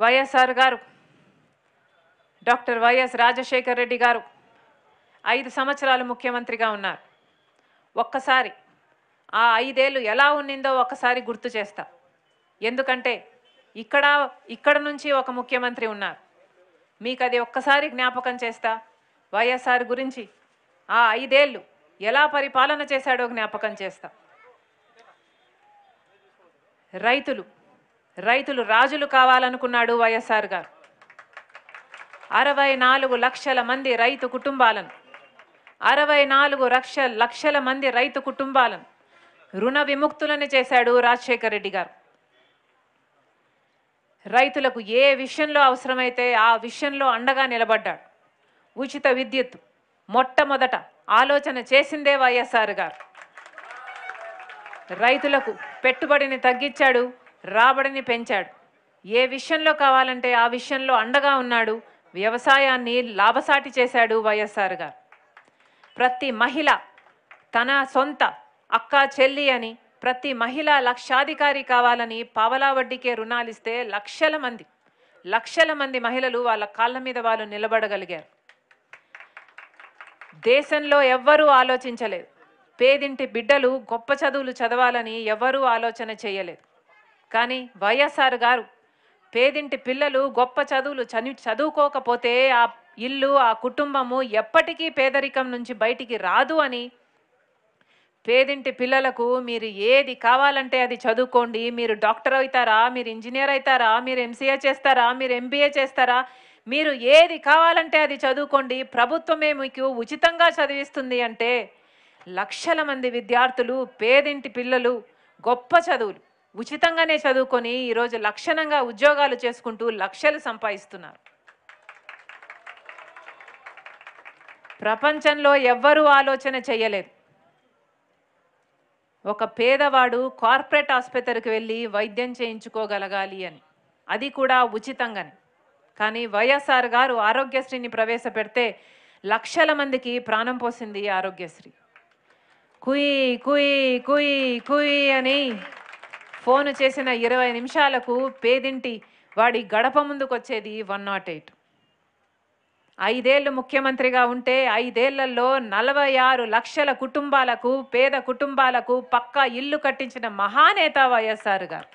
వైఎస్ఆర్ గారు doctor YS Rajasekhar Reddy గారు ఐదు సంవత్సరాలు ముఖ్యమంత్రిగా ఉన్నారు ఒక్కసారి ఆ ఐదేళ్ళు ఎలా ఉన్నిందో ఒక్కసారి గుర్తు చేస్తా ఎందుకంటే ఇక్కడ ఇక్కడ నుంచి ఒక ముఖ్యమంత్రి ఉన్నారు మీకు అది ఒక్కసారి జ్ఞాపకం చేస్తా వైఎస్ఆర్ గురించి ఆ ఐదేళ్ళు ఎలా పరిపాలన చేశాడో జ్ఞాపకం చేస్తా రైతులు రైతులు రాజులు కావాలనుకున్నాడు వైఎస్ఆర్ గారు అరవై నాలుగు లక్షల మంది రైతు కుటుంబాలను అరవై నాలుగు లక్ష లక్షల మంది రైతు కుటుంబాలను రుణ విముక్తులను చేశాడు రాజశేఖర రెడ్డి గారు రైతులకు ఏ విషయంలో అవసరమైతే ఆ విషయంలో అండగా నిలబడ్డాడు ఉచిత విద్యుత్ మొట్టమొదట ఆలోచన చేసిందే వైఎస్ఆర్ గారు రైతులకు పెట్టుబడిని తగ్గించాడు రాబడిని పెంచాడు ఏ విషయంలో కావాలంటే ఆ విషయంలో అండగా ఉన్నాడు వ్యవసాయాన్ని లాభసాటి చేశాడు వైఎస్ఆర్ గారు ప్రతి మహిళ తన సొంత అక్క చెల్లి అని ప్రతి మహిళ లక్షాధికారి కావాలని పావలా వడ్డీకే రుణాలిస్తే లక్షల మంది లక్షల మంది మహిళలు వాళ్ళ కాళ్ళ మీద వాళ్ళు నిలబడగలిగారు దేశంలో ఎవ్వరూ ఆలోచించలేదు పేదింటి బిడ్డలు గొప్ప చదువులు చదవాలని ఎవరూ ఆలోచన చేయలేదు కానీ వైఎస్ఆర్ గారు పేదింటి పిల్లలు గొప్ప చదువులు చని చదువుకోకపోతే ఆ ఇల్లు ఆ కుటుంబము ఎప్పటికీ పేదరికం నుంచి బయటికి రాదు అని పేదింటి పిల్లలకు మీరు ఏది కావాలంటే అది చదువుకోండి మీరు డాక్టర్ అవుతారా మీరు ఇంజనీర్ అవుతారా మీరు ఎంసీఏ చేస్తారా మీరు ఎంబీఏ చేస్తారా మీరు ఏది కావాలంటే అది చదువుకోండి ప్రభుత్వమే మీకు ఉచితంగా చదివిస్తుంది అంటే లక్షల మంది విద్యార్థులు పేదింటి పిల్లలు గొప్ప చదువులు ఉచితంగానే చదువుకొని ఈరోజు లక్షణంగా ఉద్యోగాలు చేసుకుంటూ లక్షలు సంపాదిస్తున్నారు ప్రపంచంలో ఎవ్వరూ ఆలోచన చేయలేదు ఒక పేదవాడు కార్పొరేట్ ఆసుపత్రికి వెళ్ళి వైద్యం చేయించుకోగలగాలి అని అది కూడా ఉచితంగానే కానీ వైఎస్ఆర్ గారు ఆరోగ్యశ్రీని ప్రవేశపెడితే లక్షల మందికి ప్రాణం పోసింది ఈ ఆరోగ్యశ్రీ కుయ్ కుయ్ కుయ్ కుయ్ అని ఫోన్ చేసిన ఇరవై నిమిషాలకు పేదింటి వాడి గడప ముందుకు వచ్చేది వన్ నాట్ ఎయిట్ ఐదేళ్లు ముఖ్యమంత్రిగా ఉంటే ఐదేళ్లలో నలభై ఆరు లక్షల కుటుంబాలకు పేద కుటుంబాలకు పక్కా ఇల్లు కట్టించిన మహానేత వైఎస్ఆర్ గారు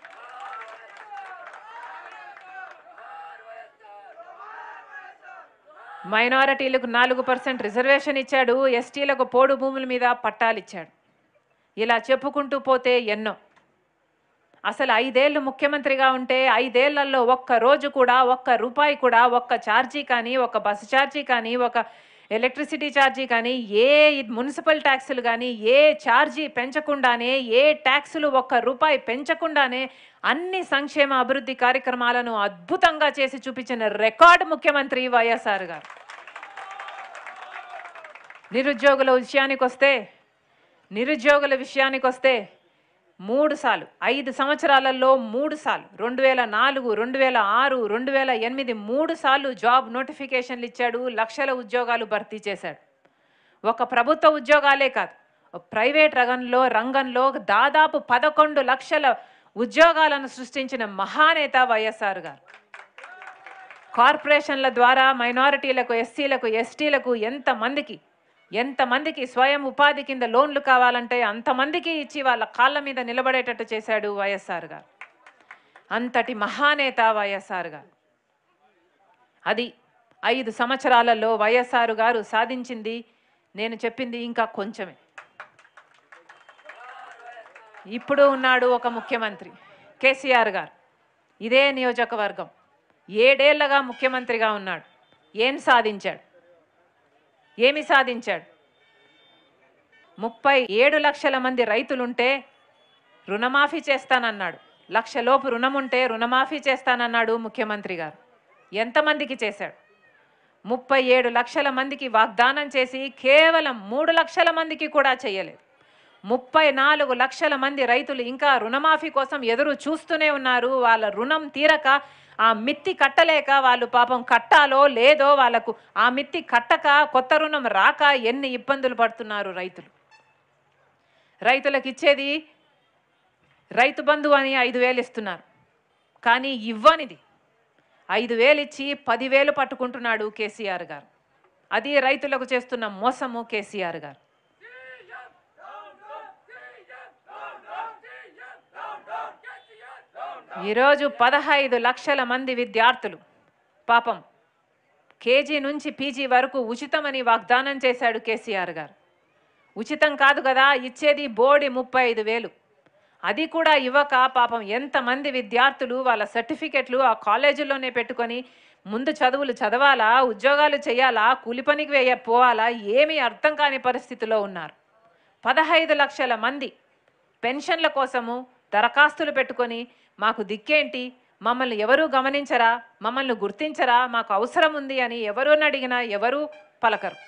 మైనారిటీలకు నాలుగు పర్సెంట్ రిజర్వేషన్ ఇచ్చాడు ఎస్టీలకు పోడు భూముల మీద పట్టాలు ఇచ్చాడు ఇలా చెప్పుకుంటూ పోతే ఎన్నో అసలు ఐదేళ్ళు ముఖ్యమంత్రిగా ఉంటే ఐదేళ్లలో ఒక్క రోజు కూడా ఒక్క రూపాయి కూడా ఒక్క ఛార్జీ కానీ ఒక బస్సు ఛార్జీ కానీ ఒక ఎలక్ట్రిసిటీ ఛార్జీ కానీ ఏ మున్సిపల్ ట్యాక్సులు కానీ ఏ ఛార్జీ పెంచకుండానే ఏ ట్యాక్సులు ఒక్క రూపాయి పెంచకుండానే అన్ని సంక్షేమ అభివృద్ధి కార్యక్రమాలను అద్భుతంగా చేసి చూపించిన రికార్డు ముఖ్యమంత్రి వైఎస్ఆర్ గారు నిరుద్యోగుల విషయానికి వస్తే నిరుద్యోగుల విషయానికి వస్తే మూడు సార్లు ఐదు సంవత్సరాలలో మూడు సార్లు రెండు వేల నాలుగు రెండు వేల ఆరు రెండు వేల ఎనిమిది మూడు సార్లు జాబ్ నోటిఫికేషన్లు ఇచ్చాడు లక్షల ఉద్యోగాలు భర్తీ చేశాడు ఒక ప్రభుత్వ ఉద్యోగాలే కాదు ఒక ప్రైవేట్ రంగంలో రంగంలో దాదాపు పదకొండు లక్షల ఉద్యోగాలను సృష్టించిన మహానేత వైఎస్ఆర్ గారు కార్పొరేషన్ల ద్వారా మైనారిటీలకు ఎస్సీలకు ఎస్టీలకు ఎంతమందికి ఎంతమందికి స్వయం ఉపాధి కింద లోన్లు కావాలంటే అంతమందికి ఇచ్చి వాళ్ళ కాళ్ళ మీద నిలబడేటట్టు చేశాడు వైఎస్ఆర్ గారు అంతటి మహానేత వైఎస్ఆర్ గారు అది ఐదు సంవత్సరాలలో వైఎస్ఆర్ గారు సాధించింది నేను చెప్పింది ఇంకా కొంచెమే ఇప్పుడు ఉన్నాడు ఒక ముఖ్యమంత్రి కేసీఆర్ గారు ఇదే నియోజకవర్గం ఏడేళ్లగా ముఖ్యమంత్రిగా ఉన్నాడు ఏం సాధించాడు ఏమి సాధించాడు ముప్పై ఏడు లక్షల మంది రైతులుంటే రుణమాఫీ చేస్తానన్నాడు లక్షలోపు రుణం ఉంటే రుణమాఫీ చేస్తానన్నాడు ముఖ్యమంత్రి గారు ఎంతమందికి చేశాడు ముప్పై ఏడు లక్షల మందికి వాగ్దానం చేసి కేవలం మూడు లక్షల మందికి కూడా చేయలేదు ముప్పై నాలుగు లక్షల మంది రైతులు ఇంకా రుణమాఫీ కోసం ఎదురు చూస్తూనే ఉన్నారు వాళ్ళ రుణం తీరక ఆ మిత్తి కట్టలేక వాళ్ళు పాపం కట్టాలో లేదో వాళ్ళకు ఆ మిత్తి కట్టక కొత్త రుణం రాక ఎన్ని ఇబ్బందులు పడుతున్నారు రైతులు రైతులకు ఇచ్చేది రైతు బంధు అని ఐదు వేలు ఇస్తున్నారు కానీ ఇవ్వనిది ఐదు వేలు ఇచ్చి పదివేలు పట్టుకుంటున్నాడు కేసీఆర్ గారు అది రైతులకు చేస్తున్న మోసము కేసీఆర్ గారు ఈరోజు పదహైదు లక్షల మంది విద్యార్థులు పాపం కేజీ నుంచి పీజీ వరకు ఉచితమని వాగ్దానం చేశాడు కేసీఆర్ గారు ఉచితం కాదు కదా ఇచ్చేది బోడి ముప్పై ఐదు వేలు అది కూడా ఇవ్వక పాపం ఎంతమంది విద్యార్థులు వాళ్ళ సర్టిఫికెట్లు ఆ కాలేజీల్లోనే పెట్టుకొని ముందు చదువులు చదవాలా ఉద్యోగాలు చేయాలా కూలి పనికి వేయ పోవాలా ఏమీ అర్థం కాని పరిస్థితిలో ఉన్నారు పదహైదు లక్షల మంది పెన్షన్ల కోసము దరఖాస్తులు పెట్టుకొని మాకు దిక్కేంటి మమ్మల్ని ఎవరూ గమనించరా మమ్మల్ని గుర్తించరా మాకు అవసరం ఉంది అని ఎవరిని అడిగినా ఎవరూ పలకరు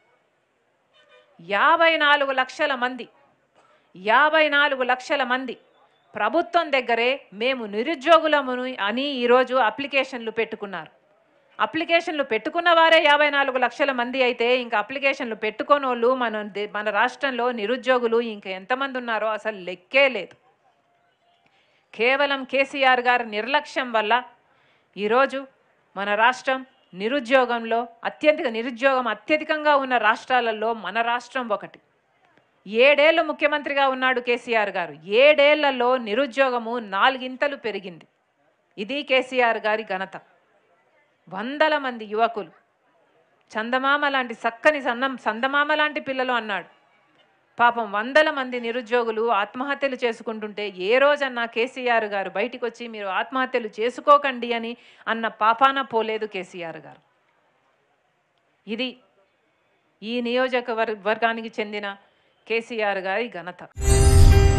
యాభై నాలుగు లక్షల మంది యాభై నాలుగు లక్షల మంది ప్రభుత్వం దగ్గరే మేము నిరుద్యోగులమును అని ఈరోజు అప్లికేషన్లు పెట్టుకున్నారు అప్లికేషన్లు పెట్టుకున్న వారే యాభై నాలుగు లక్షల మంది అయితే ఇంకా అప్లికేషన్లు పెట్టుకోని వాళ్ళు మన దే- మన రాష్ట్రంలో నిరుద్యోగులు ఇంకా ఎంతమంది ఉన్నారో అసలు లెక్కే లేదు కేవలం కేసీఆర్ గారి నిర్లక్ష్యం వల్ల ఈరోజు మన రాష్ట్రం నిరుద్యోగంలో అత్యధిక నిరుద్యోగం అత్యధికంగా ఉన్న రాష్ట్రాలలో మన రాష్ట్రం ఒకటి ఏడేళ్ళు ముఖ్యమంత్రిగా ఉన్నాడు కేసీఆర్ గారు ఏడేళ్లలో నిరుద్యోగము నాలుగింతలు పెరిగింది ఇది కేసీఆర్ గారి ఘనత వందల మంది యువకులు చందమామ లాంటి చక్కని సన్నం సందమామ లాంటి పిల్లలు అన్నాడు పాపం వందల మంది నిరుద్యోగులు ఆత్మహత్యలు చేసుకుంటుంటే ఏ రోజన్నా కేసీఆర్ గారు బయటికి వచ్చి మీరు ఆత్మహత్యలు చేసుకోకండి అని అన్న పాపాన పోలేదు కేసీఆర్ గారు ఇది ఈ నియోజకవర్గానికి చెందిన కేసీఆర్ గారి ఘనత